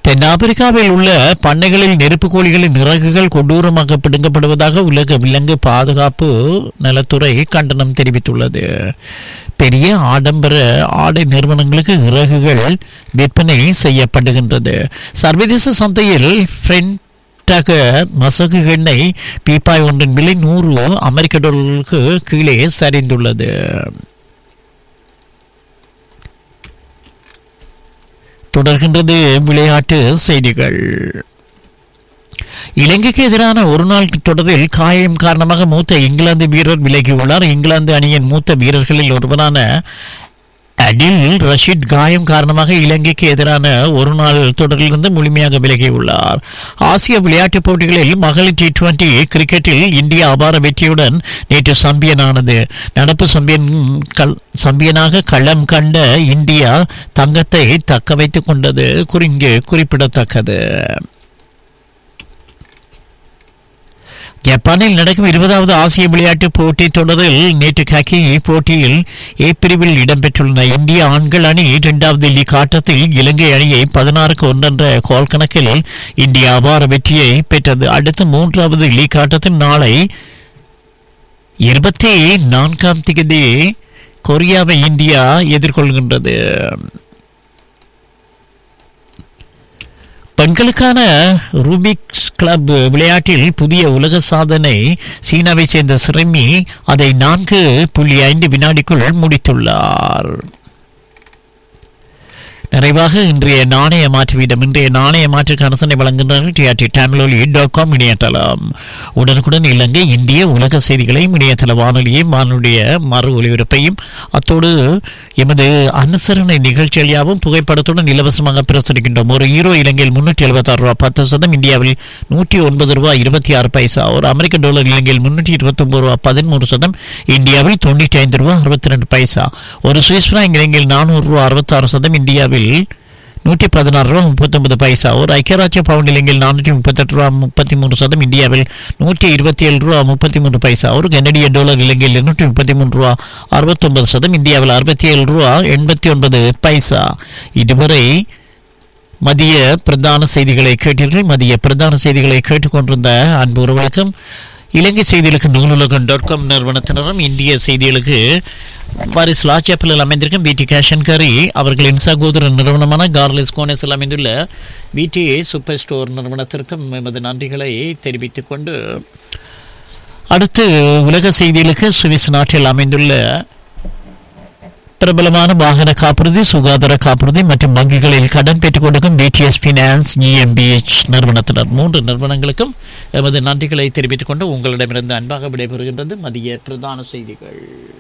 தென்னாப்பிரிக்காவில் உள்ள பண்ணைகளில் நெருப்பு கோழிகளின் இறகுகள் கொடூரமாக பிடுங்கப்படுவதாக உலக விலங்கு பாதுகாப்பு நலத்துறை கண்டனம் தெரிவித்துள்ளது பெரிய ஆடம்பர ஆடை நிறுவனங்களுக்கு இறகுகள் விற்பனை செய்யப்படுகின்றது சர்வதேச சந்தையில் ஃப்ரெண்ட் ரக மசகு எண்ணெய் பீப்பாய் ஒன்றின் விலை நூறு அமெரிக்க டாலருக்கு கீழே சரிந்துள்ளது தொடர்கின்றது விளையாட்டு செய்திகள் இலங்கைக்கு எதிரான ஒருநாள் தொடரில் காயம் காரணமாக மூத்த இங்கிலாந்து வீரர் விலகியுள்ளார் இங்கிலாந்து அணியின் மூத்த வீரர்களில் ஒருவரான அடில் ரஷீத் காயம் காரணமாக இலங்கைக்கு எதிரான ஒரு நாள் தொடரிலிருந்து முழுமையாக விலகியுள்ளார் ஆசிய விளையாட்டுப் போட்டிகளில் மகளிர் டி டுவெண்டி கிரிக்கெட்டில் இந்தியா அபார வெற்றியுடன் நேற்று சம்பியனானது நடப்பு சம்பியன் கள் சம்பியனாக களம் கண்ட இந்தியா தங்கத்தை தக்க வைத்துக் கொண்டது குறிங்கு குறிப்பிடத்தக்கது ஜப்பானில் நடக்கும் இருபதாவது ஆசிய விளையாட்டுப் போட்டி தொடரில் நேற்று ஹக்கி போட்டியில் ஏ பிரிவில் இடம்பெற்றுள்ள இந்திய ஆண்கள் அணி இரண்டாவது லீக் ஆட்டத்தில் இலங்கை அணியை பதினாறுக்கு ஒன்றென்ற கோல் கணக்கில் இந்தியா அபார வெற்றியை பெற்றது அடுத்து மூன்றாவது லீக் ஆட்டத்தில் நாளை இருபத்தி நான்காம் தேதி கொரியாவை இந்தியா எதிர்கொள்கின்றது பெண்களுக்கான ரூபிக்ஸ் கிளப் விளையாட்டில் புதிய உலக சாதனை சீனாவை சேர்ந்த சிறுமி அதை நான்கு புள்ளி ஐந்து வினாடிக்குள் முடித்துள்ளார் நிறைவாக இன்றைய நாணய மாற்று வீதம் இன்றைய நாணய மாற்றுக்கு அரசனை வழங்குகிறார்கள் டிஆர்டி டேம்லோலி டாட் காம் இணையதளம் உடனுக்குடன் இலங்கை இந்திய உலக செய்திகளையும் இணையதள வானொலியையும் வானொலிய மறு ஒலிபரப்பையும் அத்தோடு எமது அனுசரணை நிகழ்ச்சிகள் யாவும் புகைப்படத்துடன் இலவசமாக பிரசுரிக்கின்றோம் ஒரு ஹீரோ இலங்கையில் முன்னூற்றி எழுபத்தாறு ரூபா பத்து சதம் இந்தியாவில் நூற்றி ஒன்பது ரூபா இருபத்தி ஆறு பைசா ஒரு அமெரிக்க டாலர் இலங்கையில் முன்னூற்றி இருபத்தி ஒன்பது ரூபா பதிமூன்று சதம் இந்தியாவில் தொண்ணூற்றி ஐந்து ரூபா அறுபத்தி ரெண்டு பைசா ஒரு சுவிஸ் பிராங்க் இலங்கையில் நானூறு ரூபா அறுபத்தாறு சதம் இந்தியாவில் நூற்றி பதினாறு ரூபா முப்பத்தொன்பது பைசா ஒரு ஐக்கியராட்சிய பவுண்ட் இலங்கையில் நானூற்றி முப்பத்தெட்டு ரூபா முப்பத்தி மூன்று சதம் இந்தியாவில் நூற்றி இருபத்தி ஏழு ரூபா முப்பத்தி மூன்று பைசா ஒரு கனடிய டாலர் இலங்கையில் இருநூற்றி முப்பத்தி மூன்று ரூபா அறுபத்தொன்பது சதம் இந்தியாவில் அறுபத்தி ஏழு ரூபா எண்பத்தி ஒன்பது பைசா இதுவரை மதிய பிரதான செய்திகளை கேட்டீர்கள் மதிய பிரதான செய்திகளை கேட்டுக்கொண்டிருந்த அன்பு உறவுகளுக்கும் இலங்கை செய்திகளுக்கு நூலுலகம் டாட் காம் நிறுவனத்தினரும் இந்திய செய்திகளுக்கு பாரிஸ் லாச்சேப்பலில் அமைந்திருக்கும் பிடி கேஷன் கரி அவர்களின் சகோதர நிறுவனமான கார்லிஸ் கோனேஸில் அமைந்துள்ள பிடி சூப்பர் ஸ்டோர் நிறுவனத்திற்கும் எமது நன்றிகளை தெரிவித்துக் கொண்டு அடுத்து உலக செய்திகளுக்கு சுவிஸ் நாட்டில் அமைந்துள்ள பிரபலமான வாகன காப்புறுதி சுகாதார காப்புறுதி மற்றும் வங்கிகளில் கடன் பெற்றுக் கொடுக்கும் பிடிஎஸ் பினான்ஸ் ஜிஎம்பிஎச் நிறுவனத்தினர் மூன்று நிறுவனங்களுக்கும் எமது நன்றிகளை தெரிவித்துக் கொண்டு உங்களிடமிருந்து அன்பாக விடைபெறுகின்றது மதிய பிரதான செய்திகள்